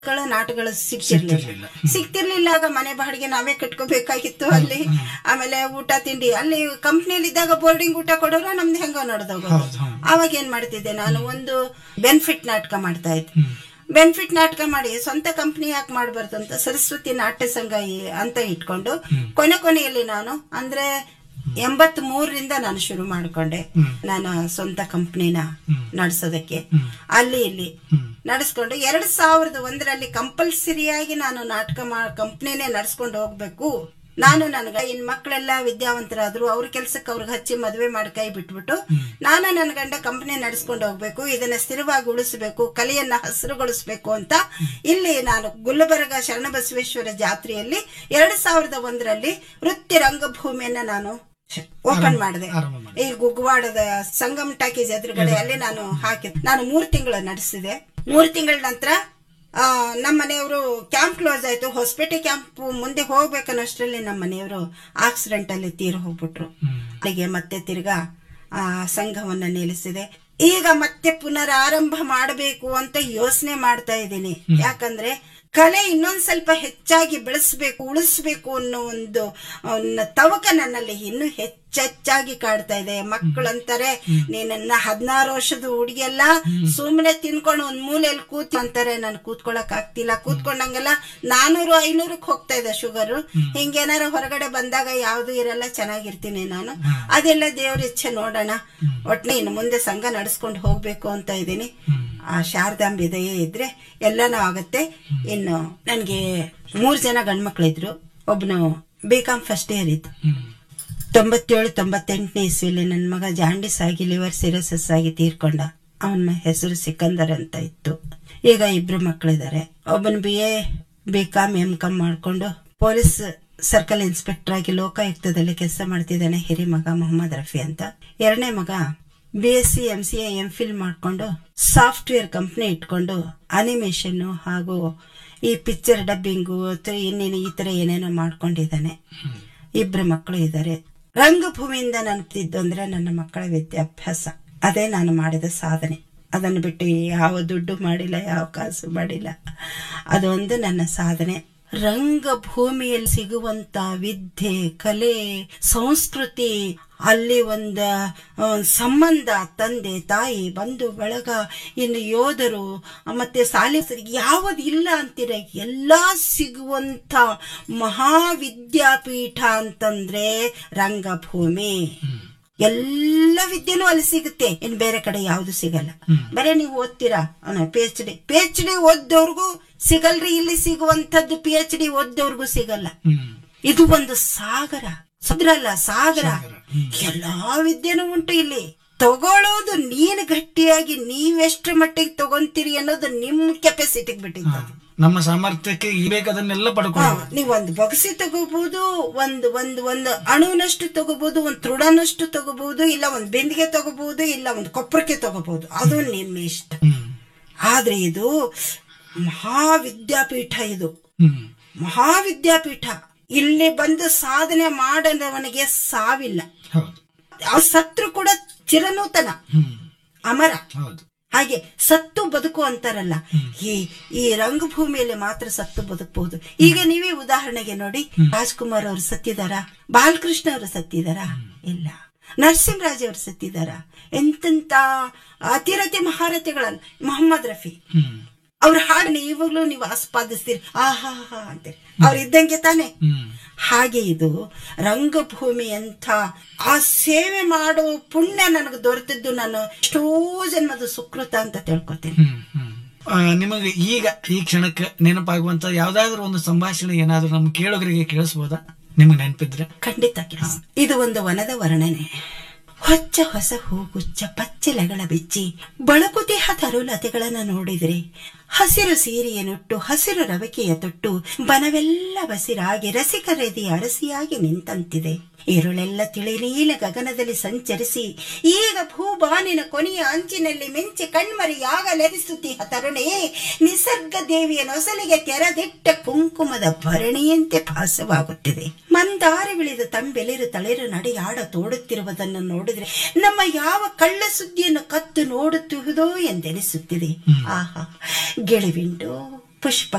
ಗಳು ನಾಟಗಳು ಸಿಗ್ತಿರ್ಲಿಲ್ಲ ಸಿಗ್ತಿರ್ಲಿಲ್ಲ. ಸಿಗ್ತಿರ್ಲಿಲ್ಲ ಆಗ ಮನೆ ಬಾಡಿಗೆ ನಾವೇ ಕಟ್ಕೋಬೇಕಾಗಿತ್ತು ಅಲ್ಲಿ ಆಮೇಲೆ ಊಟ ತಿಂಡಿ ಅಲ್ಲಿ ಕಂಪ್ನಿಯಲ್ಲಿ ಇದ್ದಾಗ ಬೋರ್ಡಿಂಗ್ ಊಟ ಕೊಡೋರು ನಮ್ದು ಹೆಂಗೋ ನಡೆದೋಗೋದು ಹೌದು, ಹೌದು. ಅವಾಗ ಏನ್ ಮಾಡ್ತಿದ್ದೆ ನಾನು ಒಂದು ಬೆನಿಫಿಟ್ ನಾಟಕ ಮಾಡ್ತಾ ಇದ್ದೆ ಬೆನಿಫಿಟ್ ನಾಟಕ ಮಾಡಿ ಸ್ವಂತ ಕಂಪ್ನಿ ಯಾಕೆ ಮಾಡಬಾರ್ದು ಅಂತ ಸರಸ್ವತಿ ನಾಟ್ಯ ಸಂಘ ಈ- ಅಂತ ಇಟ್ಕೊಂಡು ಕೊನೆ ಕೊನೆಯಲ್ಲಿ ನಾನು ಅಂದ್ರೆ ಎಂಬತ್ ಮೂರರಿಂದ ನಾನು ಶುರು ಮಾಡ್ಕೊಂಡೆ ನಾನು ಸ್ವಂತ ಕಂಪ್ನಿನ ನಡೆಸೋದಕ್ಕೆ ಅಲ್ಲಿ ಇಲ್ಲಿ ನಡೆಸ್ಕೊಂಡು ಎರಡ್ ಸಾವಿರದ ಒಂದರಲ್ಲಿ ಕಂಪಲ್ಸರಿಯಾಗಿ ನಾನು ನಾಟಕ ಮಾ ಕಂಪ್ನಿನೇ ನಡ್ಸ್ಕೊಂಡು ಹೋಗ್ಬೇಕು ನಾನು ನನಗ ಇನ್ ಮಕ್ಕಳೆಲ್ಲ ವಿದ್ಯಾವಂತರಾದ್ರು ಅವ್ರ ಕೆಲ್ಸಕ್ಕೆ ಅವ್ರಿಗೆ ಹಚ್ಚಿ ಮದುವೆ ಮಾಡಿ ಕೈ ಬಿಟ್ಬಿಟ್ಟು ನಾನು ನನ್ನ ಗಂಡ ಕಂಪನಿ ನಡೆಸ್ಕೊಂಡು ಹೋಗ್ಬೇಕು ಇದನ್ನ ಸ್ಥಿರವಾಗಿ ಉಳಿಸಬೇಕು ಕಲೆಯನ್ನ ಹಸಿರುಗೊಳಿಸಬೇಕು ಅಂತ ಇಲ್ಲಿ ನಾನು ಗುಲ್ಬರ್ಗ ಶರಣಬಸವೇಶ್ವರ ಜಾತ್ರೆಯಲ್ಲಿ ಎರಡ್ ಸಾವಿರದ ಒಂದರಲ್ಲಿ ವೃತ್ತಿ ರಂಗಭೂಮಿಯನ್ನ ನಾನು ಓಪನ್ ಮಾಡಿದೆ ಆರಂಭ ಮಾಡಿ. ಈ ಗುಗ್ವಾಡದ ಸಂಗಮ್ ಟಾಕೀಸ್ ಎದುರುಗಡೆ ಅಲ್ಲಿ ನಾನು ಹಾಕಿದೆ ನಾನು ಮೂರ್ ತಿಂಗಳು ನಡೆಸಿದೆ ಮೂರ್ ತಿಂಗಳ ನಂತರ ಆ, ನಮ್ಮ ಮನೆಯವರು ಕ್ಯಾಂಪ್ ಕ್ಲೋಸ್ ಆಯ್ತು ಹೊಸಪೇಟೆ ಕ್ಯಾಂಪ್ ಮುಂದೆ ಹೋಗ್ಬೇಕನ್ನೋಷ್ಟರಲ್ಲಿ ನಮ್ಮ ಮನೆಯವರು ಆಕ್ಸಿಡೆಂಟ್ ಅಲ್ಲಿ ತೀರ್ ಹೋಗ್ಬಿಟ್ರು ಅಲ್ಲಿಗೆ ಮತ್ತೆ ತಿರ್ಗಾ ಆ ಸಂಘವನ್ನ ನಿಲ್ಲಿಸಿದೆ ಈಗ ಮತ್ತೆ ಪುನರಾರಂಭ ಮಾಡಬೇಕು ಅಂತ ಯೋಚನೆ ಮಾಡ್ತಾ ಇದ್ದೀನಿ ಯಾಕಂದ್ರೆ ಕಲೆ ಇನ್ನೊಂದ್ ಸ್ವಲ್ಪ ಹೆಚ್ಚಾಗಿ ಬೆಳೆಸ್ಬೇಕು ಉಳಿಸ್ಬೇಕು ಅನ್ನೋ ಒಂದು ಒಂದು ತವಕ ನನ್ನಲ್ಲಿ ಇನ್ನೂ ಹೆಚ್ಚೆಚ್ಚಾಗಿ ಕಾಡ್ತಾ ಇದೆ ಮಕ್ಕಳಂತಾರೆ ನೀನನ್ನ ಹದಿನಾರು ವರ್ಷದ ಹುಡುಗಿಯಲ್ಲ ಸುಮ್ಮನೆ ತಿನ್ಕೊಂಡು ಒಂದ್ ಮೂಲೆಯಲ್ಲಿ ಕೂತ್ ಅಂತಾರೆ ನಾನು ಕೂತ್ಕೊಳಕ್ ಆಗ್ತಿಲ್ಲ ಕೂತ್ಕೊಂಡಂಗೆಲ್ಲ ನಾನೂರು ಐನೂರಕ್ಕೆ ಹೋಗ್ತಾ ಇದೆ ಶುಗರ್ ಹಿಂಗೇನಾರ ಹೊರಗಡೆ ಬಂದಾಗ ಯಾವ್ದು ಇರಲ್ಲ ಚೆನ್ನಾಗಿರ್ತೀನಿ ನಾನು ಅದೆಲ್ಲ ದೇವ್ರ ಇಚ್ಛೆ ನೋಡೋಣ ಒಟ್ನೆ ಇನ್ನು ಮುಂದೆ ಸಂಘ ನಡೆಸ್ಕೊಂಡು ಹೋಗ್ಬೇಕು ಅಂತ ಇದ್ದೀನಿ ಆ ಶಾರದಾಂಬೆ ದಯೆ ಇದ್ರೆ ಎಲ್ಲಾನು ಆಗತ್ತೆ ಇನ್ನು ನನ್ಗೆ ಮೂರ್ ಜನ ಗಂಡ್ಮಕ್ಳಿದ್ರು ಒಬ್ನು ಬಿ ಕಾಮ್ ಫಸ್ಟ್ ಇಯರ್ ಇತ್ತು ತೊಂಬತ್ತೇಳು ತೊಂಬತ್ತೆಂಟನೇ ಇಸ್ವಿಲಿ ನನ್ನ ಮಗ ಜಾಂಡಿಸ್ ಆಗಿ ಲಿವರ್ ಸಿರೋಸಿಸ್ ಆಗಿ ತೀರ್ಕೊಂಡ ಅವನ ಹೆಸರು ಸಿಕಂದರ್ ಅಂತ ಇತ್ತು ಈಗ ಇಬ್ರು ಮಕ್ಕಳಿದ್ದಾರೆ ಒಬ್ಬನ್ B A B com M com ಮಾಡ್ಕೊಂಡು ಪೊಲೀಸ್ ಸರ್ಕಲ್ ಇನ್ಸ್ಪೆಕ್ಟರ್ ಆಗಿ ಲೋಕಾಯುಕ್ತದಲ್ಲಿ ಕೆಲಸ ಮಾಡ್ತಿದ್ದಾನೆ ಹಿರಿ ಮಗ ಮೊಹಮ್ಮದ್ ರಫಿ ಅಂತ ಎರಡನೇ ಮಗ B S C M C A M phil ಮಾಡ್ಕೊಂಡು ಸಾಫ್ಟ್ವೇರ್ ಕಂಪ್ನಿ ಇಟ್ಕೊಂಡು ಅನಿಮೇಷನ್ ಹಾಗೂ ಈ ಪಿಕ್ಚರ್ ಡಬ್ಬಿಂಗು ಅಥವಾ ಇನ್ನೇನು ಈ ತರ ಏನೇನೋ ಮಾಡ್ಕೊಂಡಿದ್ದಾನೆ ಇಬ್ರು ಮಕ್ಕಳು ಇದ್ದಾರೆ ರಂಗಭೂಮಿಯಿಂದ ನೆನಪಿದ್ದು ಅಂದ್ರೆ ನನ್ನ ಮಕ್ಕಳ ವಿದ್ಯಾಭ್ಯಾಸ ಅದೇ ನಾನು ಮಾಡಿದ ಸಾಧನೆ ಅದನ್ನು ಬಿಟ್ಟು ಯಾವ ದುಡ್ಡು ಮಾಡಿಲ್ಲ ಯಾವ ಕಾಸು ಮಾಡಿಲ್ಲ ಅದೊಂದು ನನ್ನ ಸಾಧನೆ ರಂಗಭೂಮಿಯಲ್ಲಿ ಸಿಗುವಂತ ವಿದ್ಯೆ ಕಲೆ ಸಂಸ್ಕೃತಿ ಅಲ್ಲಿ ಒಂದ ಆ, ಸಂಬಂಧ ತಂದೆ ತಾಯಿ ಬಂಧು ಬಳಗ ಇನ್ನು ಯೋಧರು ಮತ್ತೆ ಶಾಲೆ ಯಾವ್ದು ಇಲ್ಲ ಅಂತೀರ ಎಲ್ಲಾ ಸಿಗುವಂತ ಮಹಾವಿದ್ಯಾಪೀಠ ಅಂತಂದ್ರೆ ರಂಗಭೂಮಿ ಎಲ್ಲ ವಿದ್ಯೆನೂ ಅಲ್ಲಿ ಸಿಗುತ್ತೆ ಇನ್ ಬೇರೆ ಕಡೆ ಯಾವ್ದು ಸಿಗಲ್ಲ ಬರೇ ನೀವು ಓದ್ತೀರಾ P H D P H D ಓದ್ದವ್ರಿಗೂ ಸಿಗಲ್ರಿ ಇಲ್ಲಿ ಸಿಗುವಂತದ್ದು ಪಿ ಎಚ್ ಡಿ ಓದ್ದವ್ರಿಗೂ ಸಿಗಲ್ಲ ಇದು ಒಂದು ಸಾಗರ ಸಮುದ್ರ ಅಲ್ಲ ಸಾಗರ ಎಲ್ಲಾ ವಿದ್ಯೆನೂ ಉಂಟು ಇಲ್ಲಿ ತಗೊಳ್ಳೋದು ನೀನು ಗಟ್ಟಿಯಾಗಿ ನೀವೆಷ್ಟು ಮಟ್ಟಿಗೆ ತಗೊಂತೀರಿ ಅನ್ನೋದು ನಿಮ್ ಕೆಪಾಸಿಟಿಗೆ ಬಿಟ್ಟಿದ್ದು ನಮ್ಮ ಸಾಮರ್ಥ್ಯಕ್ಕೆ ಈ ಬೇಕಾದನ್ನೆಲ್ಲ ಪಡ್ಕೊಳ್ಳೋದು ನೀವು ಒಂದು ಬಗಸಿ ತಗೋಬಹುದು ಒಂದು ಒಂದು ಒಂದು ಅಣುನಷ್ಟು ತಗೋಬಹುದು ಒಂದು ತೃಣನಷ್ಟು ತಗೋಬಹುದು ಇಲ್ಲ ಒಂದು ಬೆಂದಿಗೆ ತಗೋಬಹುದು ಇಲ್ಲ ಒಂದು ಕೊಪ್ಪರಕ್ಕೆ ತಗೋಬಹುದು ಅದು ನಿಮ್ಮ ಇಷ್ಟ ಹ್ಮ್ ಆದ್ರೆ ಇದು ಮಹಾವಿದ್ಯಾಪೀಠ ಇದು ಹ್ಮ್ ಮಹಾವಿದ್ಯಾಪೀಠ ಇಲ್ಲಿ ಬಂದು ಸಾಧನೆ ಮಾಡದವನಿಗೆ ಸಾವಿಲ್ಲ ಹೌದು ಆ ಸತ್ರು ಕೂಡ ಚಿರನೂತನ ಹ್ಮ್ ಅಮರ ಹೌದು ಹಾಗೆ ಸತ್ತು ಬದುಕು ಅಂತಾರಲ್ಲ ಈ ಈ ರಂಗಭೂಮಿಯಲ್ಲಿ ಮಾತ್ರ ಸತ್ತು ಬದುಕಬಹುದು ಈಗ ನೀವೇ ಉದಾಹರಣೆಗೆ ನೋಡಿ ರಾಜ್ಕುಮಾರ್ ಅವರು ಸತ್ತಿದಾರ ಬಾಲಕೃಷ್ಣ ಅವರು ಸತ್ತಿದಾರ ಇಲ್ಲ ನರಸಿಂಹರಾಜ್ ಅವರು ಸತ್ತಿದಾರ ಎಂತೆಂತ ಅತಿರತಿ ಮಹಾರಥಿಗಳಲ್ಲ ಮೊಹಮ್ಮದ್ ರಫಿ ಹ್ಮ್ ಅವ್ರ ಹಾಡನ್ನ ಇವಾಗ್ಲೂ ನೀವು ಆಸ್ವಾದಿಸ್ತೀರಿ ಆಹಾ ಹಾ ಅಂತೀರಿ ಅವ್ರ ಇದ್ದಂಗೆ ತಾನೆ ಹ್ಮ್ ಹಾಗೆ ಇದು ರಂಗಭೂಮಿ ಅಂತ ಆ ಸೇವೆ ಮಾಡೋ ಪುಣ್ಯ ನನಗೆ ದೊರೆತಿದ್ದು ನಾನು ಎಷ್ಟೋ ಜನ್ಮದ ಸುಕೃತ ಅಂತ ತಿಳ್ಕೊತೀನಿ ಹ್ಮ್ ಹ್ಮ್ ಆ, ನಿಮಗೆ ಈಗ ಈ ಕ್ಷಣಕ್ಕೆ ನೆನಪಾಗುವಂತ ಯಾವ್ದಾದ್ರು ಒಂದು ಸಂಭಾಷಣೆ ಏನಾದ್ರು ನಮ್ ಕೇಳೋಗರಿಗೆ ಕೇಳಿಸ್ಬೋದಾ ನಿಮ್ಗೆ ನೆನಪಿದ್ರೆ ಖಂಡಿತ ಕೆಲಸ ಇದು ಒಂದು ವನದ ವರ್ಣನೆ ಹೊಚ್ಚ ಹೊಸ ಹೂಗುಚ್ಚ ಪಚ್ಚೆಲೆಗಳ ಬಿಚ್ಚಿ ಬಳಕುತಿಹ ತರುಲತೆಗಳನ್ನ ನೋಡಿದ್ರೆ ಹಸಿರು ಸೀರೆಯನ್ನುಟ್ಟು ಹಸಿರು ರವಿಕೆಯ ತೊಟ್ಟು ಬನವೆಲ್ಲ ಬಸಿರಾಗಿ ರಸಿಕರೆದಿ ಅರಸಿಯಾಗಿ ನಿಂತಂತಿದೆ ഇരുಳೆಲ್ಲ ತಿಳಿ ನೀಲ ಗಗನದಲ್ಲಿ ಸಂಚರಿಸಿ ಈಗ ಭೂಬಾನಿನ ಕೊನೆಯ ಅಂಚಿನಲ್ಲಿ ಮಿಂಚಿ ಕಣ್ಮರಿಯಾಗಲೆರಿಸುತ್ತಿಹ ತರುಣೆ ನಿಸರ್ಗ ದೇವಿಯ ನೊಸಲಿಗೆ ತೆರೆದಿಟ್ಟ ಕುಂಕುಮದ ಭರಣಿಯಂತೆ ಭಾಸವಾಗುತ್ತಿದೆ ಮಂದಾರವಿಳಿದ ತಂಬೆಲಿರು ತಳಿರು ನಡೆಯಾಡ ತೋಡುತ್ತಿರುವುದನ್ನು ನೋಡಿದ್ರೆ ನಮ್ಮ ಯಾವ ಕಳ್ಳ ಸುದ್ದಿಯನ್ನು ಕತ್ತು ನೋಡುತ್ತಿರುವುದೋ ಎಂದೆನಿಸುತ್ತಿದೆ ಆಹಾ ಗೆಳುವಿಂಡು ಪುಷ್ಪ